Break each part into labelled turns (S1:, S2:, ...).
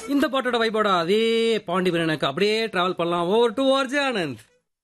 S1: இந்த பாட்டோட வைபோட அதே பாண்டி எனக்கு அப்படியே டிராவல் பண்ணலாம் ஓவர் டு ஆர்ஜே ஆனந்த்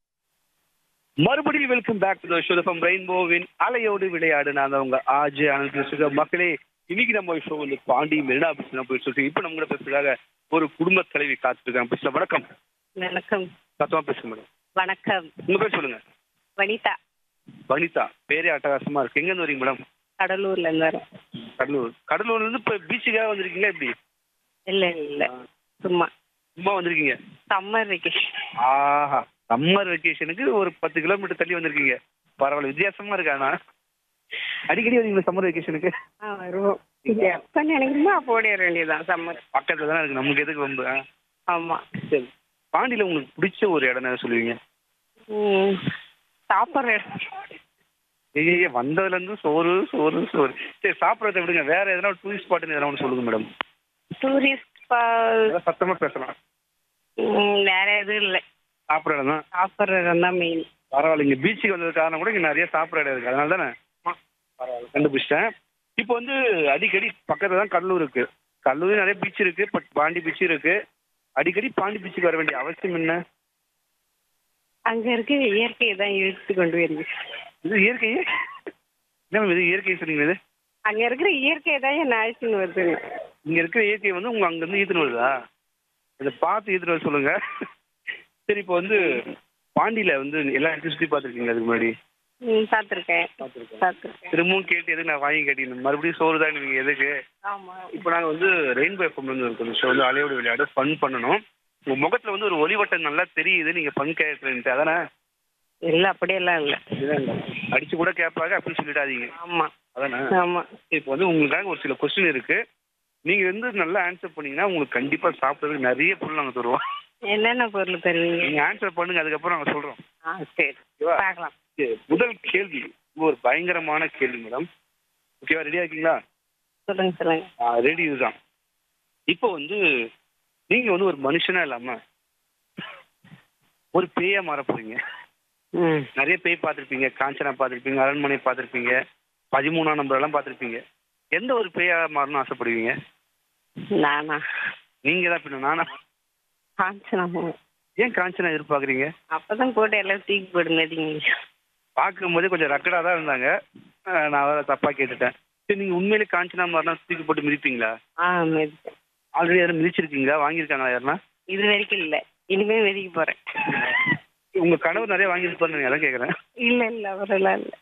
S2: மறுபடியும் welcome back to show from ரெயின்போவின் அலையோடு விளையாடு நான் தான் உங்க ஆஜே ஆனந்த் பேசுகிறேன் மக்களே இன்னைக்கு நம்ம ஷோ வந்து பாண்டி மெரினா பீச் தான் போய் சொல்லிட்டு இப்போ நம்ம கூட பேசுறதுக்காக ஒரு குடும்ப தலைவி காத்துருக்காங்க பேசல வணக்கம்
S3: வணக்கம்
S2: சத்தமா பேசுங்க மேடம்
S3: வணக்கம்
S2: உங்க பேர் சொல்லுங்க
S3: வனிதா
S2: வனிதா பேரே அட்டகாசமா இருக்கு எங்க இருந்து வரீங்க மேடம்
S3: கடலூர்ல இருந்து வரேன்
S2: கடலூர் கடலூர்ல இருந்து இப்போ பீச்சுக்காக வந்திருக்கீங்களா எப்படி
S3: இல்ல இல்ல சும்மா
S2: சும்மா வந்திருக்கீங்க
S3: சம்மர் வெக்கேஷன்
S2: ஆஹா சம்மர் வெக்கேஷனுக்கு ஒரு பத்து கிலோமீட்டர் தள்ளி வந்திருக்கீங்க பரவாயில்ல வித்தியாசமா இருக்கு ஆனா அடிக்கடி வரீங்களா சம்மர் வெக்கேஷனுக்கு
S3: ஆ வருவோம் எப்ப நினைக்கிறோமோ அப்போ ஓடி வர வேண்டியதுதான் சம்மர்
S2: பக்கத்துல தானே இருக்கு நமக்கு எதுக்கு ரொம்ப
S3: ஆமா
S2: சரி பாண்டியில உங்களுக்கு பிடிச்ச ஒரு இடம் என்ன சொல்லுவீங்க
S3: ம், சாப்பிடுற இடம்
S2: ஐயே வந்ததுல இருந்து சோறு சோறு சோறு சரி சாப்பிடறத விடுங்க வேற எதனா டூரிஸ்ட் ஸ்பாட் எதனா ஒன்று சொல்லுங்க மேடம்
S3: டூரிஸ்ட்
S2: ஏதாவது சத்தமா பேசலாம்
S3: வேற எதுவும் இல்லை
S2: சாப்பிட்ற இடம் தான்
S3: சாப்பிடுற இடம் தான் மெயின்
S2: பரவாயில்ல இங்க பீச்சுக்கு வந்தது காரணம் கூட இங்க நிறைய சாப்பிட்ற இடம் இருக்கு அதனால தானே பரவாயில்ல கண்டுபிடிச்சிட்டேன் இப்போ வந்து அடிக்கடி பக்கத்துல தான் கடலூர் இருக்கு கடலூர் நிறைய பீச் இருக்கு பட் பாண்டி பீச் இருக்கு அடிக்கடி பாண்டி பீச்சுக்கு வர வேண்டிய அவசியம் என்ன
S3: அங்க இருக்க இயற்கையை தான் இழுத்து கொண்டு வருது
S2: இது இயற்கையே என்ன மேம் இது இயற்கை சொன்னீங்க இது
S3: அங்க இருக்கிற இயற்கையை தான் என் அழைச்சின்னு வருதுங்க
S2: இங்க இருக்கிற இயற்கை வந்து உங்க அங்க இருந்து ஈத்துன்னு வருதா இதை பார்த்து ஈத்துன்னு வர சொல்லுங்க சரி இப்போ வந்து பாண்டியில வந்து எல்லா இடத்தையும் சுத்தி பார்த்துருக்கீங்க அதுக்கு முன்னாடி
S3: ம் பார்த்துருக்கேன் பார்த்துருக்கேன்
S2: திரும்பவும் கேட்டு எதுக்கு நான் வாங்கி கேட்டீங்க மறுபடியும் சோறு தான் நீங்க எதுக்கு
S3: ஆமா
S2: இப்போ நாங்கள் வந்து ரெயின்போ எஃப்எம் வந்து இருக்கோம் ஷோ வந்து அலையோடு விளையாடு ஃபன் பண்ணணும் உங்க முகத்துல வந்து ஒரு ஒளிவட்டம் நல்லா தெரியுது நீங்க ஃபன் கேட்குறேன்ட்டு அதானே
S3: இல்ல அப்படியெல்லாம் இல்ல
S2: அடிச்சு கூட கேட்பாங்க அப்படின்னு சொல்லிடாதீங்க
S3: ஆமா
S2: அதானே
S3: ஆமா
S2: இப்போ வந்து உங்களுக்காக ஒரு சில கொஸ்டின் இருக்கு நீங்க வந்து நல்லா ஆன்சர் பண்ணீங்கன்னா உங்களுக்கு கண்டிப்பா சாப்பிட்றதுக்கு நிறைய பொருள் நாங்க தருவோம்
S3: என்னென்ன பொருள் தருவீங்க
S2: நீங்க ஆன்சர் பண்ணுங்க அதுக்கப்புறம் நாங்க சொல்றோம்
S3: ஆ சரி
S2: ஓகேவா?
S3: பார்க்கலாம்
S2: சரி, முதல் கேள்வி ஒரு பயங்கரமான கேள்வி மேடம் ஓகேவா ரெடியா இருக்கீங்களா
S3: சொல்லுங்க சொல்லுங்க
S2: ரெடி இதுதான் இப்போ வந்து நீங்க வந்து ஒரு மனுஷனா இல்லாம ஒரு பேயா மாற போறீங்க
S3: ம்
S2: நிறைய பேய் பார்த்துருப்பீங்க காஞ்சனா பார்த்துருப்பீங்க அரண்மனை பார்த்துருப்பீங்க பதிமூணாம் நம்பர் எல்லாம் பார்த்துருப்பீங்க எந்த ஒரு பேயா மாறணும்னு ஆசைப்படுவீங்க
S3: நானா
S2: நீங்க தான் பின்ன நானா
S3: காஞ்சனா
S2: ஏன் காஞ்சனா எதிர்பார்க்குறீங்க
S3: அப்பதான் போட்டு எல்லாம் தூக்கி போடுங்க
S2: பார்க்கும்போதே கொஞ்சம் ரக்கடா தான் இருந்தாங்க அஹ் நான் வேற தப்பா கேட்டுட்டேன் சரி நீங்க உண்மையிலே காஞ்சனா மாறினா தூக்கி போட்டு மிதிப்பீங்களா
S3: ஆ மிதிப்பேன்
S2: ஆல்ரெடி யாரும் மிதிச்சிருக்கீங்களா வாங்கியிருக்காங்களா யாருன்னா
S3: இது வரைக்கும் இல்ல இனிமே மிதிக்க போறேன்
S2: உங்க கனவு நிறைய வாங்கியிருப்பாருன்னு அதான் கேட்குறேன்
S3: இல்ல இல்ல அவரெல்லாம் இல்ல